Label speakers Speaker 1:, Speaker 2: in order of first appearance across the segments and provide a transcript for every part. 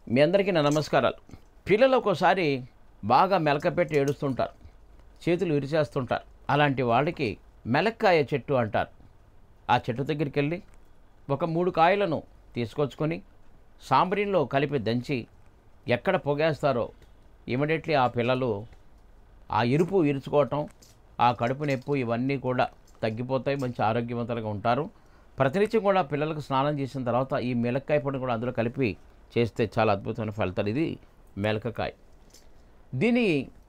Speaker 1: మీ అందరికీ నా నమస్కారాలు పిల్లలు ఒక్కోసారి బాగా మెలకపెట్టి ఏడుస్తుంటారు చేతులు విరిచేస్తుంటారు అలాంటి వాళ్ళకి మెలక్కాయ చెట్టు అంటారు ఆ చెట్టు దగ్గరికి వెళ్ళి ఒక మూడు కాయలను తీసుకొచ్చుకొని సాంబ్రీన్లో కలిపి దంచి ఎక్కడ పొగేస్తారో ఇమీడియట్లీ ఆ పిల్లలు ఆ ఇరుపు ఇరుచుకోవటం ఆ కడుపు నొప్పు ఇవన్నీ కూడా తగ్గిపోతాయి మంచి ఆరోగ్యవంతులుగా ఉంటారు ప్రతినిత్యం కూడా పిల్లలకు స్నానం చేసిన తర్వాత ఈ మెలక్కాయ పొడిని కూడా అందులో కలిపి చేస్తే చాలా అద్భుతమైన ఫలితాలు ఇది మెలకకాయ దీని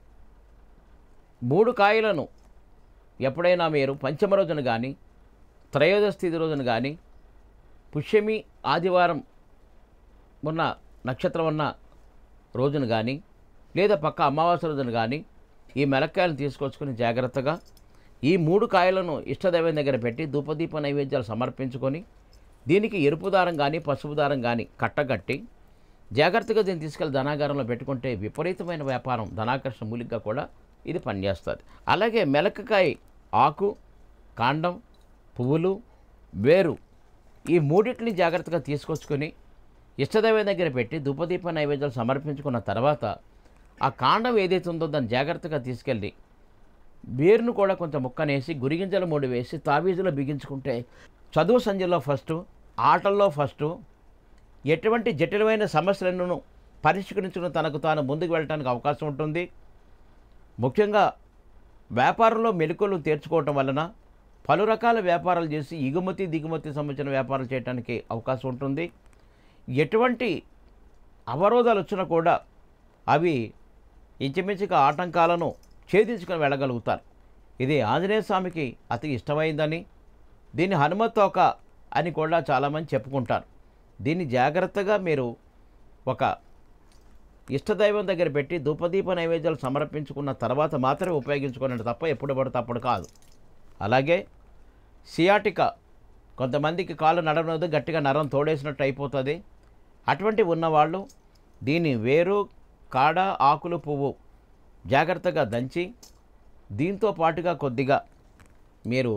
Speaker 1: మూడు కాయలను ఎప్పుడైనా మీరు పంచమ రోజున కానీ త్రయోదశి తిథి రోజున కానీ పుష్యమి ఆదివారం ఉన్న నక్షత్రం ఉన్న రోజున కానీ లేదా పక్క అమావాస్య రోజున కానీ ఈ మెలక్కాయలను తీసుకొచ్చుకొని జాగ్రత్తగా ఈ మూడు కాయలను ఇష్టదైవం దగ్గర పెట్టి ధూపదీప నైవేద్యాలు సమర్పించుకొని దీనికి ఎరుపు దారం కానీ పసుపు దారం కానీ కట్టగట్టి జాగ్రత్తగా దీన్ని తీసుకెళ్ళి ధనాగారంలో పెట్టుకుంటే విపరీతమైన వ్యాపారం ధనాకర్షణ మూలికగా కూడా ఇది పనిచేస్తుంది అలాగే మెలకకాయ ఆకు కాండం పువ్వులు వేరు ఈ మూడింటిని జాగ్రత్తగా తీసుకొచ్చుకొని ఇష్టదైవం దగ్గర పెట్టి ధూపదీప నైవేద్యాలు సమర్పించుకున్న తర్వాత ఆ కాండం ఏదైతే ఉందో దాన్ని జాగ్రత్తగా తీసుకెళ్ళి వేరును కూడా కొంచెం ముక్కనేసి గురిగింజలు మూడు వేసి తావీజులో బిగించుకుంటే చదువు సంధ్యలో ఫస్ట్ ఆటల్లో ఫస్ట్ ఎటువంటి జటిలమైన సమస్యలను పరిష్కరించుకుని తనకు తాను ముందుకు వెళ్ళడానికి అవకాశం ఉంటుంది ముఖ్యంగా వ్యాపారంలో మెలకువలు తీర్చుకోవటం వలన పలు రకాల వ్యాపారాలు చేసి ఎగుమతి దిగుమతి సంబంధించిన వ్యాపారాలు చేయడానికి అవకాశం ఉంటుంది ఎటువంటి అవరోధాలు వచ్చినా కూడా అవి ఇంచుమించుగా ఆటంకాలను ఛేదించుకొని వెళ్ళగలుగుతారు ఇది ఆంజనేయ స్వామికి అతి ఇష్టమైందని దీన్ని హనుమతోక అని కూడా చాలామంది చెప్పుకుంటారు దీన్ని జాగ్రత్తగా మీరు ఒక ఇష్టదైవం దగ్గర పెట్టి ధూపదీప నైవేద్యాలు సమర్పించుకున్న తర్వాత మాత్రమే ఉపయోగించుకోనండి తప్ప ఎప్పుడు పడితే అప్పుడు కాదు అలాగే సియాటిక కొంతమందికి కాళ్ళు నడవనదు గట్టిగా నరం తోడేసినట్టు అయిపోతుంది అటువంటి ఉన్నవాళ్ళు దీని వేరు కాడ ఆకులు పువ్వు జాగ్రత్తగా దంచి దీంతో పాటుగా కొద్దిగా మీరు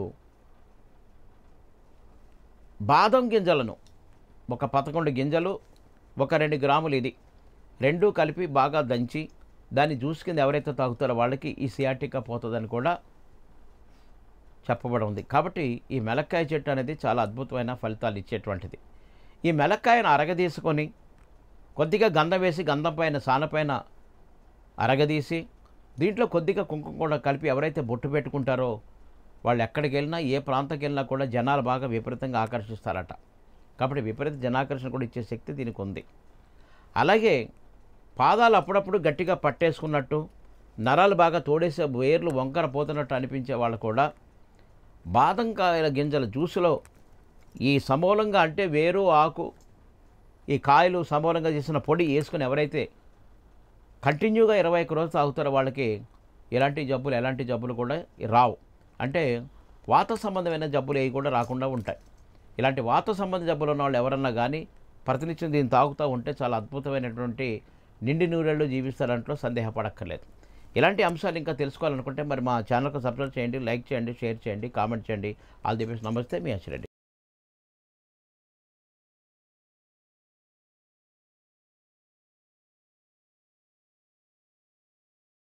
Speaker 1: బాదం గింజలను ఒక పదకొండు గింజలు ఒక రెండు గ్రాములు ఇది రెండూ కలిపి బాగా దంచి దాన్ని జ్యూస్ కింద ఎవరైతే తాగుతారో వాళ్ళకి ఈ సియాటికా పోతుందని కూడా చెప్పబడి ఉంది కాబట్టి ఈ మెలక్కాయ చెట్టు అనేది చాలా అద్భుతమైన ఫలితాలు ఇచ్చేటువంటిది ఈ మెలక్కాయను అరగదీసుకొని కొద్దిగా గంధం వేసి గంధం పైన సానపైన అరగదీసి దీంట్లో కొద్దిగా కుంకుమ కూడా కలిపి ఎవరైతే బొట్టు పెట్టుకుంటారో వాళ్ళు ఎక్కడికి వెళ్ళినా ఏ ప్రాంతంకి వెళ్ళినా కూడా జనాలు బాగా విపరీతంగా ఆకర్షిస్తారట కాబట్టి విపరీత జనాకర్షణ కూడా ఇచ్చే శక్తి దీనికి ఉంది అలాగే పాదాలు అప్పుడప్పుడు గట్టిగా పట్టేసుకున్నట్టు నరాలు బాగా తోడేసే వేర్లు వంకర పోతున్నట్టు అనిపించే వాళ్ళు కూడా బాదం కాయల గింజల జ్యూసులో ఈ సమూలంగా అంటే వేరు ఆకు ఈ కాయలు సమూలంగా చేసిన పొడి వేసుకుని ఎవరైతే కంటిన్యూగా ఇరవై ఒక్క రోజులు తాగుతారో వాళ్ళకి ఎలాంటి జబ్బులు ఎలాంటి జబ్బులు కూడా రావు అంటే వాత సంబంధమైన జబ్బులు ఏవి కూడా రాకుండా ఉంటాయి ఇలాంటి వాత సంబంధ జబ్బులు ఉన్న వాళ్ళు ఎవరన్నా కానీ ప్రతినిత్యం దీన్ని తాగుతూ ఉంటే చాలా అద్భుతమైనటువంటి నిండి నూరేళ్ళు జీవిస్తారంట్లో సందేహపడక్కర్లేదు ఇలాంటి అంశాలు ఇంకా తెలుసుకోవాలనుకుంటే మరి మా ఛానల్కి సబ్స్క్రైబ్ చేయండి లైక్ చేయండి షేర్ చేయండి కామెంట్ చేయండి ఆల్ ది బెస్ట్ నమస్తే మీ అచ్చిరెడ్డి